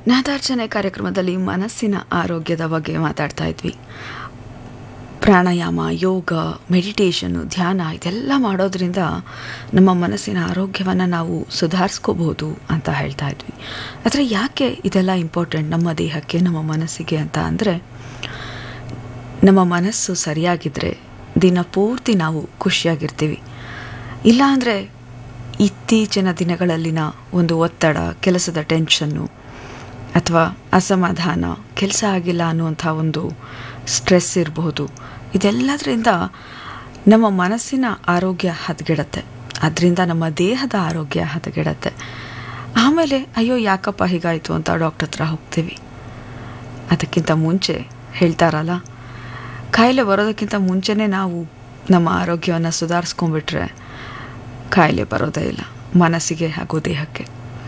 ನಾದಾರ್ಚನೆ ಕಾರ್ಯಕ್ರಮದಲ್ಲಿ ಮನಸ್ಸಿನ ಆರೋಗ್ಯದ ಬಗ್ಗೆ ಮಾತಾಡ್ತಾ ಇದ್ವಿ ಪ್ರಾಣಾಯಾಮ ಯೋಗ ಮೆಡಿಟೇಷನ್ನು ಧ್ಯಾನ ಇದೆಲ್ಲ ಮಾಡೋದ್ರಿಂದ ನಮ್ಮ ಮನಸ್ಸಿನ ಆರೋಗ್ಯವನ್ನು ನಾವು ಸುಧಾರಿಸ್ಕೋಬಹುದು ಅಂತ ಹೇಳ್ತಾ ಇದ್ವಿ ಆದರೆ ಯಾಕೆ ಇದೆಲ್ಲ ಇಂಪಾರ್ಟೆಂಟ್ ನಮ್ಮ ದೇಹಕ್ಕೆ ನಮ್ಮ ಮನಸ್ಸಿಗೆ ಅಂತ ಅಂದರೆ ನಮ್ಮ ಮನಸ್ಸು ಸರಿಯಾಗಿದ್ದರೆ ದಿನ ಪೂರ್ತಿ ನಾವು ಖುಷಿಯಾಗಿರ್ತೀವಿ ಇಲ್ಲಾಂದರೆ ಇತ್ತೀಚಿನ ದಿನಗಳಲ್ಲಿನ ಒಂದು ಒತ್ತಡ ಕೆಲಸದ ಟೆನ್ಷನ್ನು ಅಥವಾ ಅಸಮಾಧಾನ ಕೆಲಸ ಆಗಿಲ್ಲ ಅನ್ನುವಂಥ ಒಂದು ಸ್ಟ್ರೆಸ್ ಇರಬಹುದು ಇದೆಲ್ಲದರಿಂದ ನಮ್ಮ ಮನಸ್ಸಿನ ಆರೋಗ್ಯ ಹದಗೆಡತ್ತೆ ಅದರಿಂದ ನಮ್ಮ ದೇಹದ ಆರೋಗ್ಯ ಹದಗೆಡತ್ತೆ ಆಮೇಲೆ ಅಯ್ಯೋ ಯಾಕಪ್ಪ ಹೀಗಾಯಿತು ಅಂತ ಡಾಕ್ಟರ್ ಹತ್ರ ಹೋಗ್ತೀವಿ ಅದಕ್ಕಿಂತ ಮುಂಚೆ ಹೇಳ್ತಾರಲ್ಲ ಕಾಯಿಲೆ ಬರೋದಕ್ಕಿಂತ ಮುಂಚೆನೇ ನಾವು ನಮ್ಮ ಆರೋಗ್ಯವನ್ನು ಸುಧಾರಿಸ್ಕೊಂಡ್ಬಿಟ್ರೆ ಕಾಯಿಲೆ ಬರೋದೇ ಇಲ್ಲ ಮನಸ್ಸಿಗೆ ಹಾಗೂ ದೇಹಕ್ಕೆ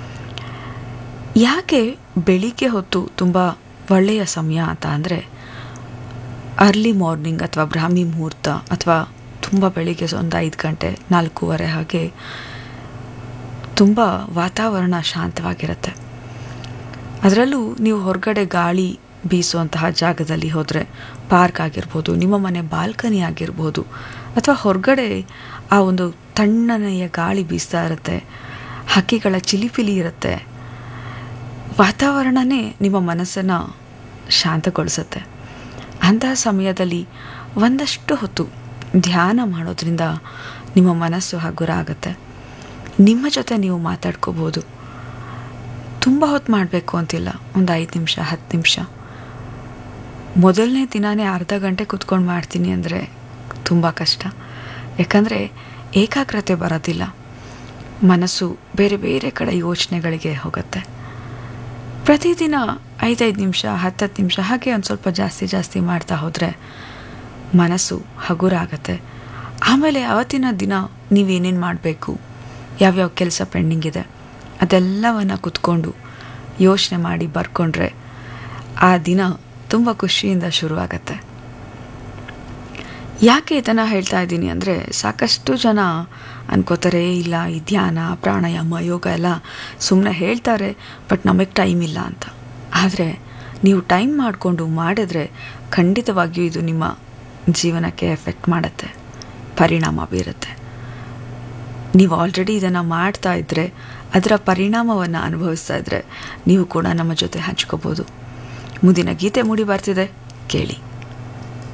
ಯಾಕೆ ಬೆಳಿಗ್ಗೆ ಹೊತ್ತು ತುಂಬ ಒಳ್ಳೆಯ ಸಮಯ ಅಂತ ಅಂದರೆ ಅರ್ಲಿ ಮಾರ್ನಿಂಗ್ ಅಥವಾ ಬ್ರಾಹ್ಮಿ ಮುಹೂರ್ತ ಅಥವಾ ತುಂಬ ಬೆಳಿಗ್ಗೆ ಒಂದು ಐದು ಗಂಟೆ ನಾಲ್ಕೂವರೆ ಹಾಗೆ ತುಂಬ ವಾತಾವರಣ ಶಾಂತವಾಗಿರುತ್ತೆ ಅದರಲ್ಲೂ ನೀವು ಹೊರಗಡೆ ಗಾಳಿ ಬೀಸುವಂತಹ ಜಾಗದಲ್ಲಿ ಹೋದರೆ ಪಾರ್ಕ್ ಆಗಿರ್ಬೋದು ನಿಮ್ಮ ಮನೆ ಬಾಲ್ಕನಿ ಆಗಿರ್ಬೋದು ಅಥವಾ ಹೊರಗಡೆ ಆ ಒಂದು ತಣ್ಣನೆಯ ಗಾಳಿ ಬೀಸ್ತಾ ಇರುತ್ತೆ ಹಕ್ಕಿಗಳ ಚಿಲಿಪಿಲಿ ಇರುತ್ತೆ ವಾತಾವರಣನೇ ನಿಮ್ಮ ಮನಸ್ಸನ್ನು ಶಾಂತಗೊಳಿಸುತ್ತೆ ಅಂತಹ ಸಮಯದಲ್ಲಿ ಒಂದಷ್ಟು ಹೊತ್ತು ಧ್ಯಾನ ಮಾಡೋದ್ರಿಂದ ನಿಮ್ಮ ಮನಸ್ಸು ಹಗುರ ಆಗುತ್ತೆ ನಿಮ್ಮ ಜೊತೆ ನೀವು ಮಾತಾಡ್ಕೋಬೋದು ತುಂಬ ಹೊತ್ತು ಮಾಡಬೇಕು ಅಂತಿಲ್ಲ ಒಂದು ಐದು ನಿಮಿಷ ಹತ್ತು ನಿಮಿಷ ಮೊದಲನೇ ದಿನವೇ ಅರ್ಧ ಗಂಟೆ ಕೂತ್ಕೊಂಡು ಮಾಡ್ತೀನಿ ಅಂದರೆ ತುಂಬ ಕಷ್ಟ ಯಾಕಂದರೆ ಏಕಾಗ್ರತೆ ಬರೋದಿಲ್ಲ ಮನಸ್ಸು ಬೇರೆ ಬೇರೆ ಕಡೆ ಯೋಚನೆಗಳಿಗೆ ಹೋಗುತ್ತೆ ಪ್ರತಿದಿನ ಐದೈದು ನಿಮಿಷ ಹತ್ತತ್ತು ನಿಮಿಷ ಹಾಗೆ ಒಂದು ಸ್ವಲ್ಪ ಜಾಸ್ತಿ ಜಾಸ್ತಿ ಮಾಡ್ತಾ ಹೋದರೆ ಮನಸ್ಸು ಹಗುರ ಆಗುತ್ತೆ ಆಮೇಲೆ ಅವತ್ತಿನ ದಿನ ನೀವೇನೇನು ಮಾಡಬೇಕು ಯಾವ್ಯಾವ ಕೆಲಸ ಪೆಂಡಿಂಗ್ ಇದೆ ಅದೆಲ್ಲವನ್ನು ಕುತ್ಕೊಂಡು ಯೋಚನೆ ಮಾಡಿ ಬರ್ಕೊಂಡ್ರೆ ಆ ದಿನ ತುಂಬ ಖುಷಿಯಿಂದ ಶುರುವಾಗತ್ತೆ ಯಾಕೆ ಇದನ್ನು ಹೇಳ್ತಾ ಇದ್ದೀನಿ ಅಂದರೆ ಸಾಕಷ್ಟು ಜನ ಅನ್ಕೋತಾರೆ ಇಲ್ಲ ಈ ಧ್ಯಾನ ಪ್ರಾಣಾಯಾಮ ಯೋಗ ಎಲ್ಲ ಸುಮ್ಮನೆ ಹೇಳ್ತಾರೆ ಬಟ್ ನಮಗೆ ಟೈಮ್ ಇಲ್ಲ ಅಂತ ಆದರೆ ನೀವು ಟೈಮ್ ಮಾಡಿಕೊಂಡು ಮಾಡಿದ್ರೆ ಖಂಡಿತವಾಗಿಯೂ ಇದು ನಿಮ್ಮ ಜೀವನಕ್ಕೆ ಎಫೆಕ್ಟ್ ಮಾಡುತ್ತೆ ಪರಿಣಾಮ ಬೀರುತ್ತೆ ನೀವು ಆಲ್ರೆಡಿ ಇದನ್ನು ಮಾಡ್ತಾ ಇದ್ದರೆ ಅದರ ಪರಿಣಾಮವನ್ನು ಅನುಭವಿಸ್ತಾ ಇದ್ದರೆ ನೀವು ಕೂಡ ನಮ್ಮ ಜೊತೆ ಹಂಚ್ಕೋಬೋದು ಮುಂದಿನ ಗೀತೆ ಮೂಡಿ ಬರ್ತಿದೆ ಕೇಳಿ